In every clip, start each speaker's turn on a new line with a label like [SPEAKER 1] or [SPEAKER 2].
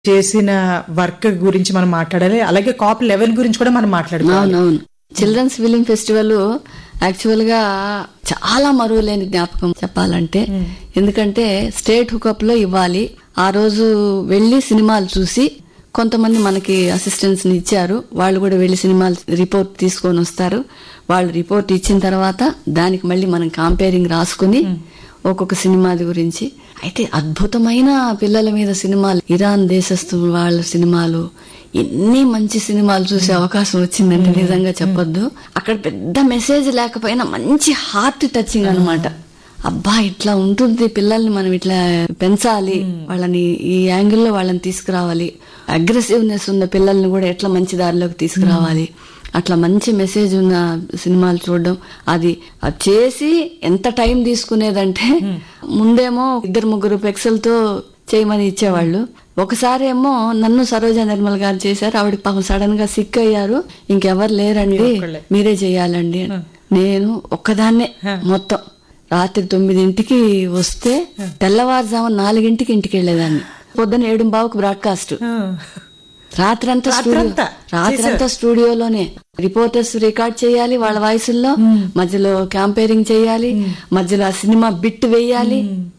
[SPEAKER 1] చేసిన వర్క్ గురించి మనం మాట్లాడాలి అలాగే కాప్ లెవెన్ గురించి కూడా మనం మాట్లాడుకోవాలి
[SPEAKER 2] అవునవును చిల్డ్రన్స్ ఫిలిం ఫెస్టివల్ యాక్చువల్ గా చాలా మరువలేని జ్ఞాపకం చెప్పాలంటే ఎందుకంటే స్టేట్ హుకప్ లో ఇవ్వాలి ఆ రోజు వెళ్లి సినిమాలు చూసి కొంతమంది మనకి అసిస్టెంట్స్ ని ఇచ్చారు వాళ్ళు కూడా వెళ్లి సినిమాలు రిపోర్ట్ తీసుకొని వస్తారు వాళ్ళు రిపోర్ట్ ఇచ్చిన తర్వాత దానికి మళ్ళీ మనం కంపేరింగ్ రాసుకుని ఒక్కొక్క సినిమాది గురించి అయితే అద్భుతమైన పిల్లల మీద సినిమాలు ఇరాన్ దేశస్తు వాళ్ళ సినిమాలు ఎన్ని మంచి సినిమాలు చూసే అవకాశం వచ్చిందంటే నిజంగా చెప్పొద్దు అక్కడ పెద్ద మెసేజ్ లేకపోయినా మంచి హార్ట్ టచింగ్ అన్నమాట అబ్బా ఇట్లా ఉంటుంది పిల్లల్ని మనం ఇట్లా పెంచాలి వాళ్ళని ఈ యాంగిల్లో వాళ్ళని తీసుకురావాలి అగ్రెసివ్నెస్ ఉన్న పిల్లల్ని కూడా ఎట్లా మంచి దారిలోకి తీసుకురావాలి అట్లా మంచి మెసేజ్ ఉన్న సినిమాలు చూడడం అది అది చేసి ఎంత టైం తీసుకునేదంటే ముందేమో ఇద్దరు ముగ్గురు పెక్సెల్తో చేయమని ఇచ్చేవాళ్ళు ఒకసారి ఏమో నన్ను సరోజ నిర్మల్ గారు చేశారు ఆవిడ పాపం సడన్ గా సిక్ అయ్యారు ఇంకెవరు లేరండి మీరే చెయ్యాలండి నేను ఒక్కదాన్నే మొత్తం రాత్రి తొమ్మిదింటికి వస్తే తెల్లవారుజామున నాలుగింటికి ఇంటికి వెళ్ళేదాన్ని పొద్దున ఏడు బావుకు బ్రాడ్కాస్ట్ రాత్రంతా స్టూడియో
[SPEAKER 1] రాత్రంతా
[SPEAKER 2] రాత్రంతా స్టూడియోలోనే రిపోర్టర్స్ రికార్డ్ చేయాలి వాళ్ళ వాయిసుల్లో మధ్యలో క్యాంపేరింగ్ చేయాలి మధ్యలో ఆ సినిమా బిట్ వేయాలి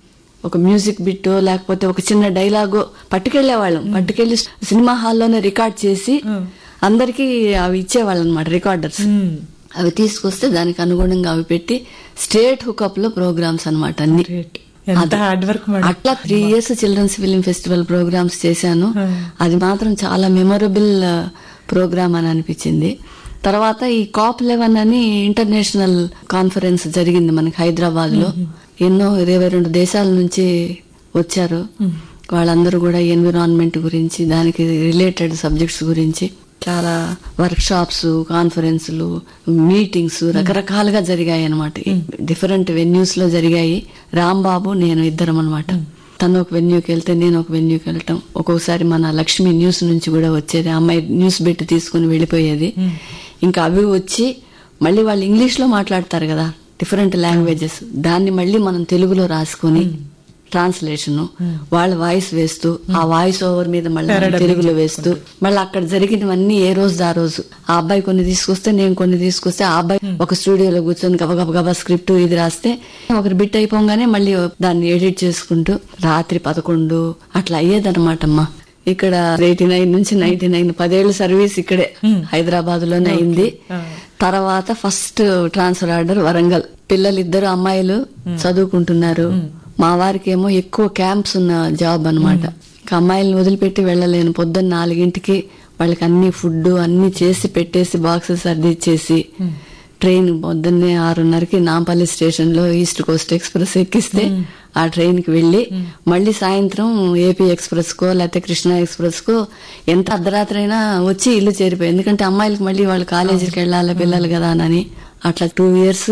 [SPEAKER 2] ఒక మ్యూజిక్ బిట్ లేకపోతే ఒక చిన్న డైలాగో పట్టుకెళ్లే వాళ్ళం పట్టుకెళ్లి సినిమా హాల్లోనే రికార్డ్ చేసి అందరికి అవి ఇచ్చేవాళ్ళం అనమాట రికార్డర్స్ అవి తీసుకొస్తే దానికి అనుగుణంగా అవి పెట్టి స్టేట్ హుకప్ లో ప్రోగ్రామ్స్ అనమాట అన్ని
[SPEAKER 1] Great. ఎంత హార్డ్ వర్క్ మేడం
[SPEAKER 2] అట్లా three years children's film festival programs చేశాను అది మాత్రం చాలా మెమొరబుల్ ప్రోగ్రామ్ అని అనిపించింది తర్వాత ఈ కాప్ లెవెన్ అని ఇంటర్నేషనల్ కాన్ఫరెన్స్ జరిగింది మనకి హైదరాబాద్ లో ఎన్నో ఇరవై రెండు దేశాల నుంచి వచ్చారు వాళ్ళందరూ కూడా ఎన్విరాన్మెంట్ గురించి దానికి రిలేటెడ్ సబ్జెక్ట్స్ గురించి చాలా వర్క్ షాప్స్ కాన్ఫరెన్స్లు మీటింగ్స్ రకరకాలుగా జరిగాయి అనమాట డిఫరెంట్ వెన్యూస్ లో జరిగాయి రాంబాబు నేను ఇద్దరం అనమాట తను ఒక వెన్యూకి వెళ్తే నేను ఒక వెన్యూకి వెళ్ళటం ఒక్కొక్కసారి మన లక్ష్మి న్యూస్ నుంచి కూడా వచ్చేది ఆ అమ్మాయి న్యూస్ పెట్టి తీసుకుని వెళ్ళిపోయేది ఇంకా అవి వచ్చి మళ్ళీ వాళ్ళు ఇంగ్లీష్ లో మాట్లాడతారు కదా డిఫరెంట్ లాంగ్వేజెస్ దాన్ని మళ్ళీ మనం తెలుగులో రాసుకొని ట్రాన్స్లేషన్ వాళ్ళ వాయిస్ వేస్తూ ఆ వాయిస్ ఓవర్ మీద మళ్ళీ మనం తెలుగులో వేస్తూ మళ్ళీ అక్కడ జరిగినవన్నీ ఏ రోజు ఆ రోజు ఆ అబ్బాయి కొన్ని తీసుకొస్తే నేను కొన్ని తీసుకొస్తే ఆ అబ్బాయి ఒక స్టూడియోలో కూర్చొని గబ గబ గబ స్క్రిప్ట్ ఇది రాస్తే ఒకరు బిట్ అయిపోగానే మళ్ళీ దాన్ని ఎడిట్ చేసుకుంటూ రాత్రి పదకొండు అట్లా అయ్యేదన్నమాట అమ్మా ఇక్కడ ఎయిటీ నైన్ నుంచి నైన్టీ నైన్ పదేళ్ళు సర్వీస్ ఇక్కడే హైదరాబాద్ లోనే అయింది తర్వాత ఫస్ట్ ట్రాన్స్ఫర్ ఆర్డర్ వరంగల్ పిల్లలు ఇద్దరు అమ్మాయిలు చదువుకుంటున్నారు మా వారికి ఏమో ఎక్కువ క్యాంప్స్ ఉన్న జాబ్ అన్నమాట ఇంకా అమ్మాయిలను వదిలిపెట్టి వెళ్ళలేను పొద్దున్న నాలుగింటికి వాళ్ళకి అన్ని ఫుడ్ అన్ని చేసి పెట్టేసి బాక్సెస్ సర్దిచ్చేసి ట్రైన్ పొద్దున్నే ఆరున్నరకి నాంపల్లి స్టేషన్ లో ఈస్ట్ కోస్ట్ ఎక్స్ప్రెస్ ఎక్కిస్తే ఆ ట్రైన్ కి వెళ్లి మళ్ళీ సాయంత్రం ఏపీ ఎక్స్ప్రెస్ కో లేకపోతే కృష్ణా ఎక్స్ప్రెస్ కో ఎంత అర్ధరాత్రి అయినా వచ్చి ఇల్లు చేరిపోయి ఎందుకంటే అమ్మాయిలకి మళ్ళీ వాళ్ళు కాలేజీకి వెళ్ళాలి పిల్లలు కదా అని అట్లా టూ ఇయర్స్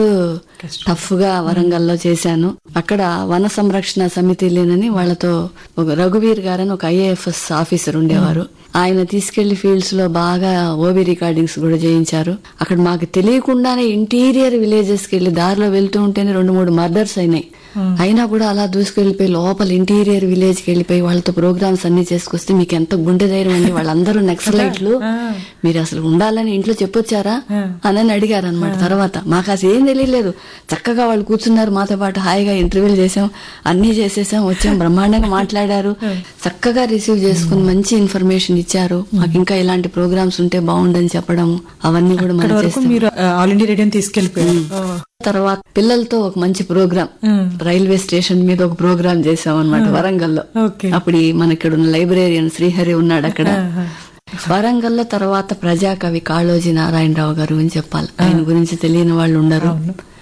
[SPEAKER 2] టఫ్ గా వరంగల్లో చేశాను అక్కడ వన సంరక్షణ సమితి లేనని వాళ్ళతో ఒక రఘువీర్ గారని ఒక ఐఏఎఫ్ఎస్ ఆఫీసర్ ఉండేవారు ఆయన తీసుకెళ్లి ఫీల్డ్స్ లో బాగా ఓబీ రికార్డింగ్స్ కూడా చేయించారు అక్కడ మాకు తెలియకుండానే ఇంటీరియర్ విలేజెస్ కి వెళ్లి దారిలో వెళ్తూ ఉంటేనే రెండు మూడు మర్డర్స్ అయినాయి అయినా కూడా అలా దూసుకెళ్లిపోయి లోపల ఇంటీరియర్ విలేజ్ కి వెళ్ళిపోయి వాళ్ళతో ప్రోగ్రామ్స్ అన్ని చేసుకొస్తే మీకు ఎంత గుండె ధైర్యం అండి వాళ్ళందరూ నక్సలైట్లు మీరు అసలు ఉండాలని ఇంట్లో చెప్పొచ్చారా అని అడిగారు అనమాట తర్వాత మాకు అసలు ఏం తెలియలేదు చక్కగా వాళ్ళు కూర్చున్నారు మాతో పాటు హాయిగా ఇంటర్వ్యూలు చేసాం అన్ని చేసేసాం వచ్చాం బ్రహ్మాండంగా మాట్లాడారు చక్కగా రిసీవ్ చేసుకుని మంచి ఇన్ఫర్మేషన్ ఇచ్చారు మాకు ఇంకా ఇలాంటి ప్రోగ్రామ్స్ ఉంటే బాగుండని చెప్పడము అవన్నీ కూడా
[SPEAKER 1] ఇక్కడ
[SPEAKER 2] మనం
[SPEAKER 1] వరకు
[SPEAKER 2] చేస్తాం
[SPEAKER 1] మీరు ఆల్ ఇండియా రేడియోని తీసుకెళ్లిపోయారు ఓ.
[SPEAKER 2] తర్వాత పిల్లలతో ఒక మంచి ప్రోగ్రామ్
[SPEAKER 1] ఉమ్.
[SPEAKER 2] రైల్వే స్టేషన్ మీద ఒక ప్రోగ్రామ్ చేసాం అనమాట వరంగల్లో
[SPEAKER 1] ఓకే
[SPEAKER 2] అప్పుడు ఈ మన ఇక్కడ ఉన్న లైబ్రేరియన్ శ్రీహరి ఉన్నాడు అక్కడ వరంగల్లో తర్వాత ప్రజాకవి కాళోజీ నారాయణరావు గారు అని చెప్పాలి ఆయన గురించి తెలియని వాళ్ళు ఉండరు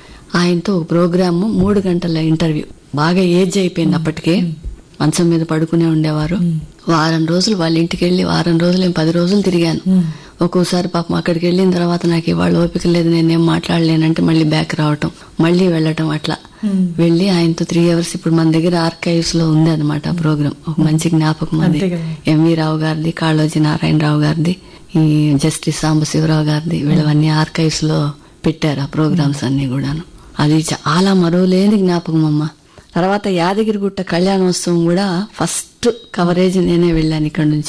[SPEAKER 2] ఆయనతో ఒక ప్రోగ్రామ్ మూడు గంటల ఇంటర్వ్యూ బాగా ఏజ్ అయిపోయింది అప్పటికే మంచం మీద పడుకునే ఉండేవారు వారం రోజులు వాళ్ళ ఇంటికి వెళ్ళి వారం రోజులు ఏం పది రోజులు తిరిగాను ఒక్కోసారి పాపం అక్కడికి వెళ్ళిన తర్వాత నాకు ఇవాళ ఓపిక లేదు నేనేం మాట్లాడలేనంటే మళ్ళీ బ్యాక్ రావటం మళ్ళీ వెళ్ళటం అట్లా వెళ్ళి ఆయనతో త్రీ అవర్స్ ఇప్పుడు మన దగ్గర ఆర్కైవ్స్ లో ఉంది అనమాట ఆ ప్రోగ్రామ్ ఒక మంచి జ్ఞాపకం అది
[SPEAKER 1] అంతే కదా.
[SPEAKER 2] ఎంవి రావు గారిది కాళోజీ నారాయణరావు గారిది ఈ జస్టిస్ సాంబశివరావు గారిది వీళ్ళవన్నీ ఆర్కైవ్స్ లో పెట్టారు ఆ ప్రోగ్రామ్స్ అన్ని కూడాను అది చాలా మరువలేని జ్ఞాపకం అమ్మ తర్వాత యాదగిరిగుట్ట కళ్యాణోత్సవం కూడా ఫస్ట్ ఫస్ట్ కవరేజ్ నేనే వెళ్ళాను ఇక్కడ నుంచి